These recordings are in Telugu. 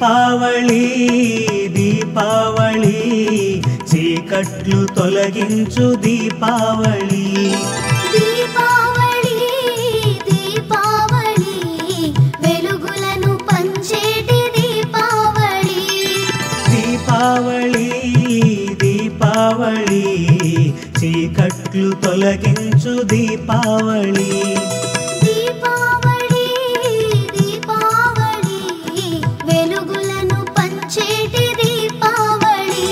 దీపావళి దీపావళి చీకట్లు తొలగించు దీపావళి దీపావళి దీపావళి వెలుగులను పంచేటి దీపావళి దీపావళి దీపావళి చీకట్లు తొలగించు దీపావళి దీపావళి దీపావళి వెలుగులను పంచేటి దీపావళి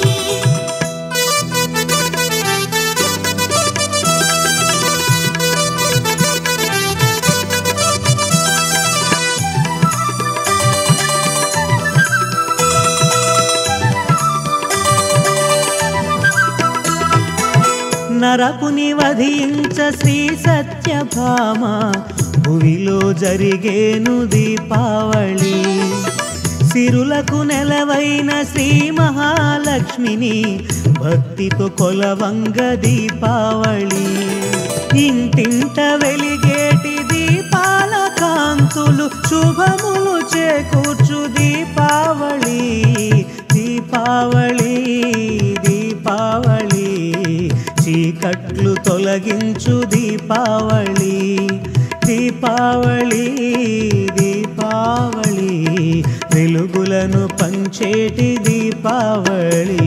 నరకుని వధించ శ్రీ సత్యభామ భువిలో జరిగేను దీపావళి సిరులకు నెలవైన శ్రీ మహాలక్ష్మిని భక్తితో కొలవంగ దీపావళి ఇంటింట వెలిగేటి దీపాల కాంతులు శుభములు చేకూర్చు దీపావళి దీపావళి దీపావళి చీకట్లు తొలగించు దీపావళి దీపావళి దీపావళి వెలుగులను పంచేటి దీపావళి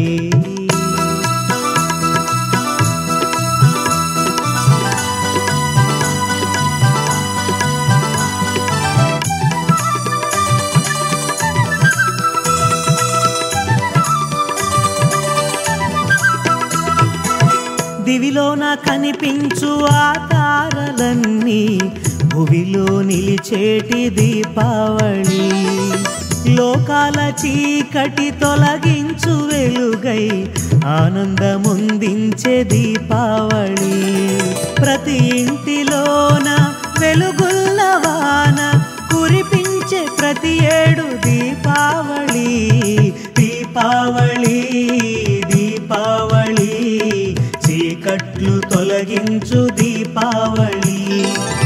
దివిలోన కనిపించు ఆ తారలన్నీ భువిలో నిలిచేటి దీపావళి లోకాల చీకటి తొలగించు వెలుగై ఆనందముందించే దీపావళి ప్రతి ఇంటిలోన వెలుగుల్ల వాన కురిపించే ప్రతి ఏడు దీపావళి దీపావళి దీపావళి చీకట్లు తొలగించు దీపావళి